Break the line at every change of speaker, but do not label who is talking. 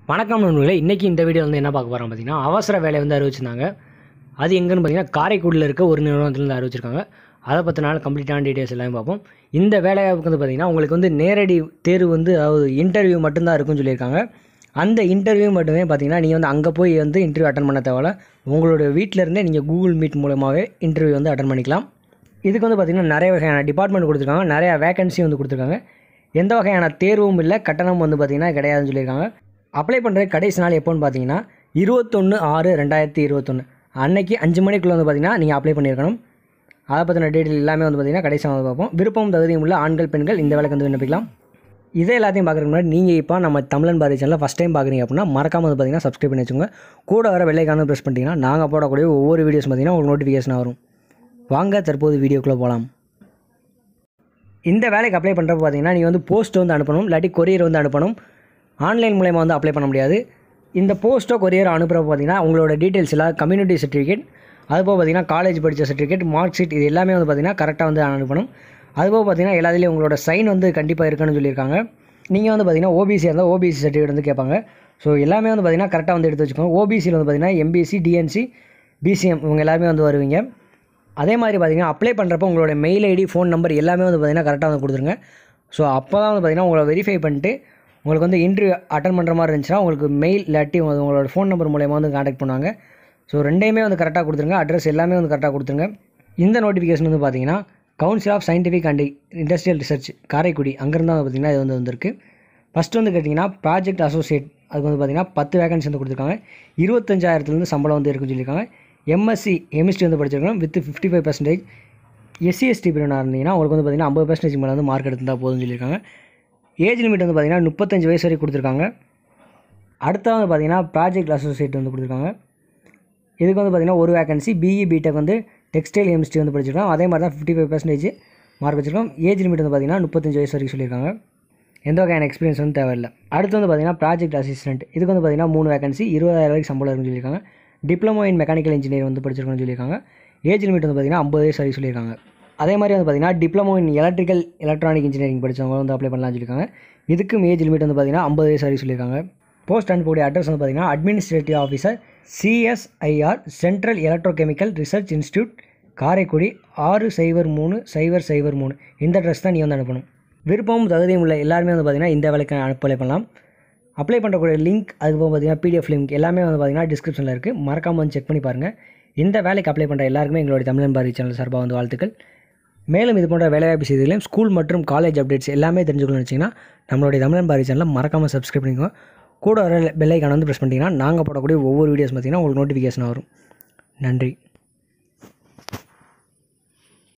வணக்கம் நண்பர்களே இன்றைக்கி இந்த வீடியோ வந்து என்ன பார்க்க போகிறோம் பார்த்தீங்கன்னா அவசர வேலை வந்து அறிவிச்சிருந்தாங்க அது எங்கன்னு பார்த்தீங்கன்னா காரைக்குடியில் இருக்க ஒரு நிறுவனத்துலேருந்து அறிவிச்சிருக்காங்க அதை பற்றினால கம்ப்ளீட்டான டீட்டெயில்ஸ் எல்லாமே பார்ப்போம் இந்த வேலைவாய்ப்புக்கு வந்து பார்த்தீங்கன்னா உங்களுக்கு வந்து நேரடி தேர்வு வந்து அதாவது இன்டர்வியூ மட்டும்தான் இருக்குன்னு சொல்லியிருக்காங்க அந்த இன்டர்வியூ மட்டுமே பார்த்தீங்கன்னா நீங்கள் வந்து அங்கே போய் வந்து இன்டர்வியூ அட்டன் பண்ண தேவையில்ல உங்களுடைய வீட்டில் இருந்தே நீங்கள் கூகுள் மீட் மூலமாகவே இன்டர்வியூ வந்து அட்டன் பண்ணிக்கலாம் இதுக்கு வந்து பார்த்திங்கன்னா நிறைய வகையான டிபார்ட்மெண்ட் கொடுத்துருக்காங்க நிறையா வேகன்சி வந்து கொடுத்துருக்காங்க எந்த வகையான தேர்வும் இல்லை கட்டணம் வந்து பார்த்திங்கன்னா கிடையாதுன்னு சொல்லியிருக்காங்க அப்ளை பண்ணுற கடைசி நாள் எப்போன்னு பார்த்தீங்கன்னா இருபத்தொன்று ஆறு ரெண்டாயிரத்தி இருபத்தொன்று அன்னைக்கு அஞ்சு மணிக்குள்ளே வந்து பார்த்திங்கன்னா நீங்கள் அப்ளை பண்ணியிருக்கணும் அதை பற்றின டீட்டெயில் எல்லாமே வந்து பார்த்திங்கன்னா கடைசியாக வந்து பார்ப்போம் விருப்பம் தகுதியும் உள்ள ஆண்கள் பெண்கள் இந்த வேலைக்கு வந்து விண்ணப்பிக்கலாம் இதே எல்லாத்தையும் பார்க்குறதுக்கு முன்னாடி நீங்கள் இப்போ நம்ம தமிழன் பாரதி சேனலில் ஃபஸ்ட் டைம் பார்க்குறீங்க அப்படின்னா மறக்காம வந்து பார்த்தீங்கன்னா சப்ஸ்கிரைப் பண்ணி வச்சுக்கோங்க கூட வர வெள்ளைக்கான ப்ரெஸ் பண்ணிட்டீங்கன்னா நாங்கள் போடக்கூடிய ஒவ்வொரு வீடியோஸ் பார்த்தீங்கன்னா உங்களுக்கு நோட்டிஃபிகேஷன் வரும் வாங்க தற்போது வீடியோக்குள்ளே போகலாம் இந்த வேலைக்கு அப்ளை பண்ணுறப்ப பார்த்தீங்கன்னா நீங்கள் வந்து போஸ்ட் வந்து அனுப்பணும் இல்லாட்டி கொரியர் வந்து அனுப்பணும் ஆன்லைன் மூலயமா வந்து அப்ளை பண்ண முடியாது இந்த போஸ்ட்டோ கொரியர் அனுப்புகிறப்ப பார்த்தீங்கன்னா உங்களோட டீட்டெயில்ஸ் எல்லாம் கம்யூனிட்டி சர்டிஃபிகேட் அதுபோக பார்த்தீங்கன்னா காலேஜ் படித்த சர்டிஃபிகேட் மார்க் ஷீட் இது எல்லாமே வந்து பார்த்தீங்கன்னா கரெக்டாக வந்து அனுப்பணும் அதுபோக பார்த்தீங்கன்னா எல்லாத்துலேயும் உங்களோட சைன் வந்து கண்டிப்பாக இருக்குன்னு சொல்லியிருக்காங்க நீங்கள் வந்து பார்த்தீங்கன்னா ஓபிசி இருந்தால் ஓபிசி சர்டிஃபிகேட் வந்து கேட்பாங்க ஸோ எல்லாமே வந்து பார்த்தீங்கன்னா கரெக்டாக வந்து எடுத்து வச்சுக்கோங்க ஓபிசியில் வந்து பார்த்தீங்கன்னா எம்பிசி டிஎன்சி பிசிஎம் இவங்க எல்லாருமே வந்து வருவீங்க அதே மாதிரி பார்த்தீங்கன்னா அப்ளை பண்ணுறப்போ உங்களோட மெயில் ஐடி ஃபோன் நம்பர் எல்லாமே வந்து பார்த்தீங்கன்னா கரெக்டாக வந்து கொடுத்துருங்க ஸோ அப்போ தான் வந்து பார்த்தீங்கன்னா உங்களை வெரிஃபை பண்ணிட்டு உங்களுக்கு வந்து இன்டர்வியூ அட்டன் பண்ணுற மாதிரி இருந்துச்சுன்னா உங்களுக்கு மெயில் இல்லாட்டி உங்க- உங்களோட ஃபோன் நம்பர் மூலயமா வந்து காண்டாக்ட் பண்ணுவாங்க ஸோ ரெண்டையுமே வந்து கரெக்டாக கொடுத்துருங்க அட்ரஸ் எல்லாமே வந்து கரெக்டாக கொடுத்துருங்க இந்த நோட்டிஃபிகேஷன் வந்து பார்த்தீங்கன்னா council of scientific and industrial research Karaikudi அங்கேருந்து தான் பார்த்தீங்கன்னா இது வந்து வந்திருக்கு ஃபஸ்ட்டு வந்து கேட்டிங்கன்னா ப்ராஜெக்ட் அசோசியேட் அதுக்கு வந்து பார்த்தீங்கன்னா பத்து வேகன்சி வந்து கொடுத்துருக்காங்க இருபத்தஞ்சாயிரத்துலேருந்து சம்பளம் வந்து இருக்குன்னு சொல்லியிருக்காங்க எம்எஸ்சி கெமிஸ்ட்ரி வந்து படிச்சிருக்கணும் with fifty five percentage SC ST பிரிவினாக இருந்தீங்கன்னா உங்களுக்கு வந்து பார்த்தீங்கன்னா ஐம்பது பர்சன்டேஜ் மேலே வந்து மார்க் எடுத்திருந்தால் போதும்னு சொல்லியிருக்காங்க ஏஜ் லிமிட் வந்து பார்த்தீங்கன்னா முப்பத்தஞ்சு வயசு வரைக்கும் கொடுத்துருக்காங்க அடுத்த வந்து பார்த்தீங்கன்னா ப்ராஜெக்ட் அசோசியேட் வந்து கொடுத்துருக்காங்க இதுக்கு வந்து பார்த்தீங்கன்னா ஒரு வேகன்சி பிஇ பிடெக் வந்து டெக்ஸ்டைல் கெமிஸ்ட்ரி வந்து படிச்சிருக்கோம் அதே மாதிரி தான் ஃபிஃப்டி ஃபைவ் பர்சன்டேஜ் மார்க் வச்சிருக்கோம் ஏஜ் லிமிட் வந்து பார்த்தீங்கன்னா முப்பத்தஞ்சு வயசு வரைக்கும் சொல்லியிருக்காங்க எந்த வகையான எக்ஸ்பீரியன்ஸ் வந்து தேவையில்லை அடுத்து வந்து பார்த்தீங்கன்னா ப்ராஜெக்ட் அசிஸ்டன்ட் இதுக்கு வந்து பார்த்தீங்கன்னா மூணு வேகன்சி இருபதாயிரம் வரைக்கும் சம்பளம் இருக்குன்னு சொல்லியிருக்காங்க டிப்ளமோ இன் மெக்கானிக்கல் இன்ஜினியர் வந்து படிச்சிருக்கணும்னு சொல்லியிருக்காங்க ஏஜ் லிமிட் வந்து பார்த்தீங்கன்னா ஐம்பது வயசு வரைக்கும் சொல்லியிருக்காங்க அதே மாதிரி வந்து பார்த்தீங்கன்னா diploma in electrical electronic engineering படிச்சவங்க வந்து அப்ளை பண்ணலாம்னு சொல்லியிருக்காங்க இதுக்கும் ஏஜ் லிமிட் வந்து பார்த்தீங்கன்னா ஐம்பது வயசு வரைக்கும் சொல்லியிருக்காங்க போஸ்ட் அனுப்பக்கூடிய அட்ரஸ் வந்து பார்த்தீங்கன்னா administrative officer CSIR central electrochemical research institute Karaikudi ஆறு சைபர் மூணு சைபர் சைபர் மூணு இந்த அட்ரஸ் தான் நீ வந்து அனுப்பணும் விருப்பமும் தகுதியும் உள்ள எல்லாருமே வந்து பார்த்தீங்கன்னா இந்த வேலைக்கு அப்ளை பண்ணலாம் அப்ளை பண்ணுறக்கூடிய லிங்க் அதுக்கப்புறம் பார்த்தீங்கன்னா பிடிஎஃப் லிங்க் எல்லாமே வந்து பார்த்தீங்கன்னா டிஸ்கிரிப்ஷனில் இருக்குது மறக்காமல் வந்து செக் பண்ணி பாருங்கள் இந்த வேலைக்கு அப்ளை பண்ணுற எல்லாருக்குமே எங்களுடைய தமிழன் பாரதி சேனல் சார்பாக வந்து வாழ்த்துக்கள் மேலும் இது போன்ற வேலைவாய்ப்பு செய்திகளையும் ஸ்கூல் மற்றும் காலேஜ் அப்டேட்ஸ் எல்லாமே தெரிஞ்சுக்கணும்னு நினச்சிங்கன்னா நம்மளுடைய தமிழன் பாரதி சேனலை மறக்காமல் சப்ஸ்கிரைப் பண்ணிக்கோங்க கூட வர பெல் ஐக்கான வந்து ப்ரெஸ் பண்ணிட்டீங்கன்னா நாங்கள் போடக்கூடிய ஒவ்வொரு வீடியோஸ் பார்த்தீங்கன்னா உங்களுக்கு நோட்டிஃபிகேஷன் வரும் நன்றி